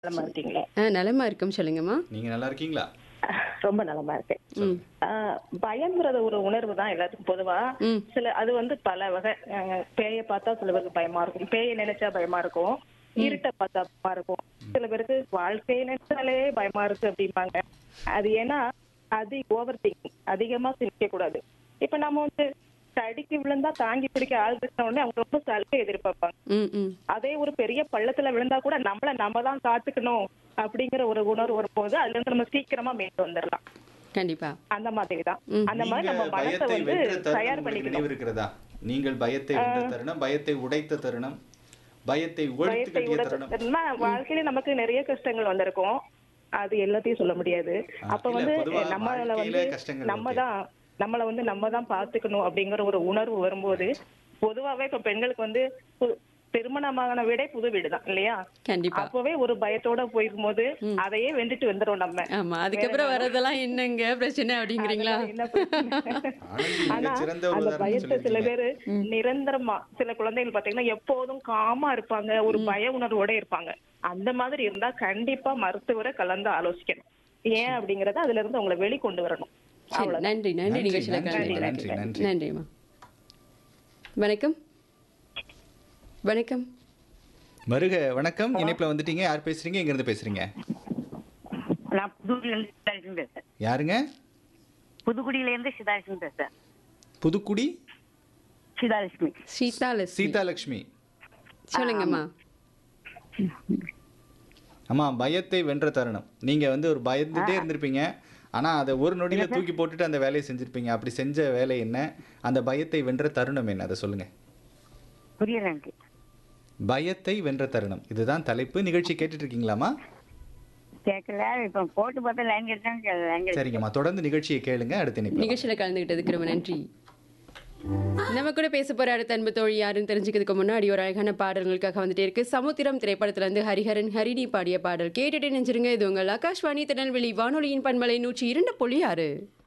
நலமா இருக்கீங்களா ஆ நலமா இருக்கும் சொல்லுங்கம்மா நீங்க நல்லா இருக்கீங்களா ரொம்ப நலமா இருக்கேன் ம் ஆஹ் பயம்ங்கிறது ஒரு உணர்வு தான் எல்லாத்துக்கும் பொதுவா ம். சில அது வந்து பல வகை ஆஹ் பேயை பார்த்தா சில பேருக்கு பயமா இருக்கும் பேயை நினைச்சா பயமா இருக்கும் இருட்டை பார்த்தா பயமா இருக்கும் சில பேருக்கு வாழ்க்கையை நினைச்சாலே பயமா இருக்கு அப்படிம்பாங்க அது ஏன்னா அது ஓவர் திங்கிங் அதிகமா சிந்திக்க கூடாது இப்ப நம்ம வந்து தடிக்கு விழுந்தா தாங்கி பிடிக்க ஆள் இருக்கிற உடனே அவங்க ரொம்ப சலுகை எதிர்பார்ப்பாங்க ம் ம் அதே ஒரு பெரிய பள்ளத்துல விழுந்தா கூட நம்மள நம்ம தான் காத்துக்கணும் அப்படிங்கிற ஒரு உணர்வு வரும்போது அதுல இருந்து நம்ம சீக்கிரமா மீண்டு வந்துடலாம் கண்டிப்பா அந்த மாதிரி தான் ம். அந்த மாதிரி நீங்க நம்ம மனசை பயத்தை வந்து வென்ற தருணம் தயார் உங்களுக்கு பண்ணிக்கணும் நினைவு இருக்கிறதா நீங்கள் பயத்தை வென்ற தருணம் பயத்தை உடைத்த தருணம் பயத்தை ஒழித்து பயத்தை கட்டிய விட தருணம் வாழ்க்கையில நமக்கு நிறைய கஷ்டங்கள் வந்திருக்கும் அது எல்லாத்தையும் சொல்ல முடியாது ஆ, அப்ப இல்ல, வந்து பொதுவா நம்மள வாழ்க்கையில வந்து கஷ்டங்கள் நம்ம okay. தான் நம்மள வந்து நம்ம தான் பாத்துக்கணும் அப்படிங்கிற ஒரு உணர்வு வரும்போது பொதுவாவே இப்ப பெண்களுக்கு வந்து பு- திருமணமான வீடே புது வீடு தான் இல்லையா கண்டிப்பா அப்பவே ஒரு பயத்தோட போயிருக்கும்போது அதையே வென்றுட்டு வந்துரும் நம்ம ஆமா அதுக்கப்புறம் வரதெல்லாம் என்னங்க பிரச்சனை அப்படிங்கிறீங்களா அதெல்லாம் என்ன பிரச்சனை? ஆனந்தி மிகச் ஆனா சிறந்த ஒரு அந்த உதாரணம் பயத்தை சில சொல்லியிருக்கீங்க. பேரு நிரந்தரமா சில குழந்தைகள் பாத்தீங்கன்னா எப்போதும் காமா இருப்பாங்க ஒரு பய உணர்வோட இருப்பாங்க அந்த மாதிரி இருந்தா கண்டிப்பா மருத்துவரை கலந்து ஆலோசிக்கணும் ஏன் அப்படிங்கறத அதுல இருந்து உங்களை வெளிக்கொண்டு வரணும் சரி நன்றி நன்றி நன்றி நிகழ்ச்சியில நன்றி கலந்துக்கிட்டதுக்கு. நன்றி நன்றி நன்றிம்மா வணக்கம் வணக்கம் மருக வணக்கம் இணைப்புல வந்துட்டீங்க யார் பேசுறீங்க எங்க இருந்து பேசுறீங்க நான் புதுக்குடியிலேருந்து சிதாரிசன் பேசுறேன் யாருங்க புதுக்குடியிலேருந்து சிதாரிசன் பேசுறேன் புதுக்குடி சிதாலட்சுமி சீதாலட்சுமி சீதாலட்சுமி சொல்லுங்கம்மா ஆமா பயத்தை வென்ற தருணம் நீங்க வந்து ஒரு பயந்துட்டே இருந்திருப்பீங்க ஆனா அதை ஒரு நொடியில தூக்கி போட்டுட்டு அந்த வேலையை செஞ்சிருப்பீங்க அப்படி செஞ்ச வேலை என்ன அந்த பயத்தை வென்ற தருணம் என்ன அதை சொல்லுங்க புரியல எனக்கு பயத்தை வென்ற தருணம் இதுதான் தலைப்பு நிகழ்ச்சி கேட்டுட்டு இருக்கீங்களாமா கேட்கல இப்போ போட்டு பார்த்தா லைன் கிடைச்சாங்க லைன் கிடைச்சு சரிங்கம்மா தொடர்ந்து நிகழ்ச்சியை கேளுங்க அடுத்த இணைப்பு நிகழ்ச்சியில கலந்துகிட்டதுக்கு ரொம்ப நன்றி நம்ம கூட பேச போற அடுத்த அன்பு தோழி யாருன்னு தெரிஞ்சுக்கிறதுக்கு முன்னாடி ஒரு அழகான பாடல்களுக்காக வந்துட்டே இருக்கு சமுத்திரம் திரைப்படத்துல இருந்து ஹரிஹரன் ஹரிணி பாடிய பாடல் கேட்டுட்டு நினைச்சிருங்க இது உங்கள் ஆகாஷ்வாணி திருநெல்வேலி வானொலியின் பண்பலை நூற்றி இரண்டு புள்ளி ஆறு